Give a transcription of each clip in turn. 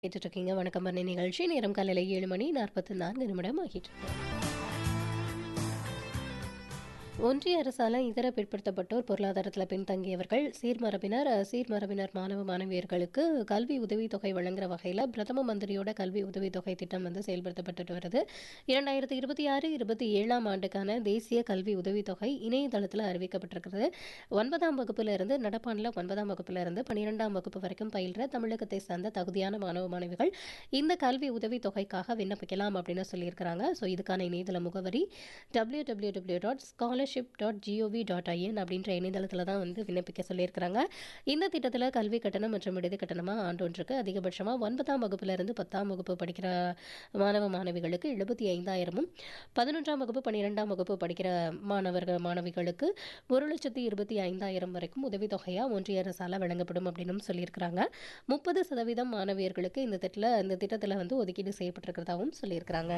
கேட்டுட்டு இருக்கீங்க வணக்கம் பண்ணி நிகழ்ச்சி நேரம் காலையில் ஏழு மணி நாற்பத்தி நான்கு நிமிடம் ஆகிட்டு இருக்கு. ஒன்றிய அரசால் இதர பிற்படுத்தப்பட்டோர் பொருளாதாரத்தில் பின்தங்கியவர்கள் சீர்மரபினர் அஹ், சீர்மரபினர் மாணவ மாணவியர்களுக்கு கல்வி உதவித்தொகை வழங்குற வகையில் பிரதம மந்திரியோட கல்வி உதவித்தொகை திட்டம் வந்து செயல்படுத்தப்பட்டு வருது இரண்டாயிரத்தி இருபத்தி ஆறு இருபத்தி ஏழாம் ஆண்டுக்கான தேசிய கல்வி உதவித்தொகை இணையதளத்தில் அறிவிக்கப்பட்டிருக்கிறது ஒன்பதாம் வகுப்புல இருந்து நடப்பாண்டில் ஒன்பதாம் வகுப்புல இருந்து பன்னிரெண்டாம் வகுப்பு வரைக்கும் பயில்ற தமிழகத்தை சார்ந்த தகுதியான மாணவ மாணவிகள் இந்த கல்வி உதவித்தொகைக்காக விண்ணப்பிக்கலாம் அப்படின்னு சொல்லியிருக்கிறாங்க ஸோ இதுக்கான இணையதள முகவரி W W W dot scholarship dot GOV dot IN அப்படின்ற இணையதளத்தில் தான் வந்து விண்ணப்பிக்க சொல்லியிருக்கிறாங்க இந்த திட்டத்தில் கல்வி கட்டணம் மற்றும் விடுதி கட்டணமாக ஆண்டொன்றுக்கு அதிகபட்சமாக ஒன்பதாம் வகுப்புல இருந்து பத்தாம் வகுப்பு படிக்கிற மாணவ மாணவிகளுக்கு எழுபத்தி ஐந்தாயிரமும் பதினொன்றாம் வகுப்பு பன்னிரெண்டாம் வகுப்பு படிக்கிற மாணவர்கள் மாணவிகளுக்கு ஒரு லட்சத்தி இருபத்தி ஐந்தாயிரம் வரைக்கும் உதவித்தொகையாக ஒன்றிய அரசால் வழங்கப்படும் அப்படின்னு சொல்லியிருக்கிறாங்க முப்பது சதவீதம் மாணவியர்களுக்கு இந்த திட்டத்தில் இந்த திட்டத்தில் வந்து ஒதுக்கீடு செய்யப்பட்டிருக்கிறதாகவும் சொல்லியிருக்கிறாங்க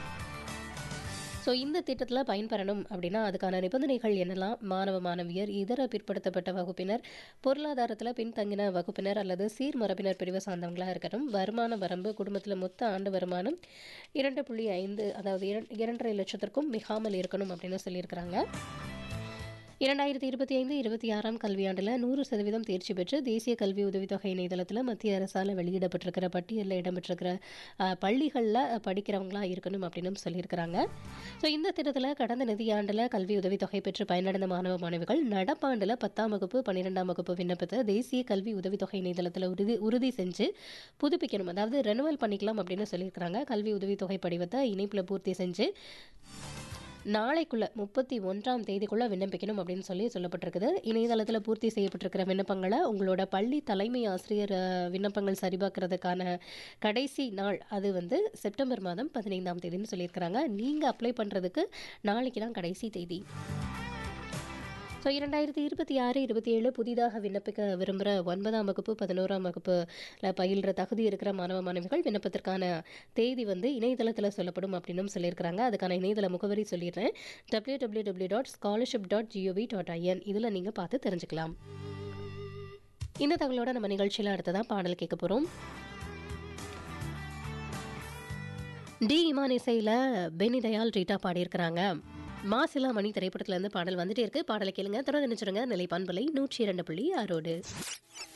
ஸோ இந்த திட்டத்தில் பயன்பெறணும் அப்படின்னா அதுக்கான நிபந்தனைகள் என்னெல்லாம் மாணவ மாணவியர் இதர பிற்படுத்தப்பட்ட வகுப்பினர் பொருளாதாரத்தில் பின்தங்கின வகுப்பினர் அல்லது சீர்மரபினர் பிரிவை சார்ந்தவங்களாக இருக்கட்டும் வருமான வரம்பு குடும்பத்தில் மொத்த ஆண்டு வருமானம் இரண்டு புள்ளி ஐந்து அதாவது இரண்- இரண்டரை லட்சத்திற்கும் மிகாமல் இருக்கணும் அப்படின்னு சொல்லியிருக்கிறாங்க இரண்டாயிரத்தி இருபத்தி ஐந்து இருபத்தி ஆறாம் கல்வியாண்டில் நூறு சதவீதம் தேர்ச்சி பெற்று தேசிய கல்வி உதவித்தொகை இணையதளத்தில் மத்திய அரசால் வெளியிடப்பட்டிருக்கிற பட்டியலில் இடம்பெற்றிருக்கிற பள்ளிகளில் படிக்கிறவங்களா இருக்கணும் அப்படின்னு சொல்லியிருக்கிறாங்க ஸோ இந்த திட்டத்தில் கடந்த நிதியாண்டில் கல்வி உதவித்தொகை பெற்று பயனடைந்த மாணவ மாணவிகள் நடப்பாண்டில் பத்தாம் வகுப்பு பன்னிரெண்டாம் வகுப்பு விண்ணப்பத்தை தேசிய கல்வி உதவித்தொகை இணையதளத்தில் உறுதி உறுதி செஞ்சு புதுப்பிக்கணும் அதாவது ரெனுவல் பண்ணிக்கலாம் அப்படின்னு சொல்லியிருக்கிறாங்க கல்வி உதவித்தொகை படிவத்தை இணைப்பில் பூர்த்தி செஞ்சு நாளைக்குள்ள முப்பத்தி ஒன்றாம் தேதிக்குள்ள விண்ணப்பிக்கணும் அப்படின்னு சொல்லி சொல்லப்பட்டிருக்குது இணையதளத்தில் பூர்த்தி செய்யப்பட்டிருக்கிற விண்ணப்பங்களை உங்களோட பள்ளி தலைமை ஆசிரியர் அஹ், விண்ணப்பங்கள் சரிபார்க்கறதுக்கான கடைசி நாள் அது வந்து செப்டம்பர் மாதம் பதினைந்தாம் தேதின்னு சொல்லியிருக்கிறாங்க நீங்கள் அப்ளை பண்ணுறதுக்கு நாளைக்கு தான் கடைசி தேதி ஸோ இரண்டாயிரத்தி இருபத்தி ஆறு இருபத்தி ஏழு புதிதாக விண்ணப்பிக்க விரும்புகிற ஒன்பதாம் வகுப்பு பதினோராம் வகுப்புல பயில்ற தகுதி இருக்கிற மாணவ மாணவிகள் விண்ணப்பத்திற்கான தேதி வந்து இணையதளத்தில் சொல்லப்படும் அப்படின்னு சொல்லியிருக்கிறாங்க அதுக்கான இணையதள முகவரி சொல்லிடுறேன் W W W dot scholarship dot GOV dot IN இதில் நீங்கள் பார்த்து தெரிஞ்சுக்கலாம் இந்த தகவலோட நம்ம நிகழ்ச்சியில் அடுத்ததான் பாடல் கேட்க போகிறோம் டி இமான் இசையில் பெனி தயால் ரீட்டா பாடியிருக்கிறாங்க மாசிலா மணி திரைப்படத்துல இருந்து பாடல் வந்துட்டே இருக்கு பாடலை கேளுங்க தொடர்ந்து நினைச்சிருங்க நிலை பண்பலை நூற்றி இரண்டு புள்ளி ஆறோடு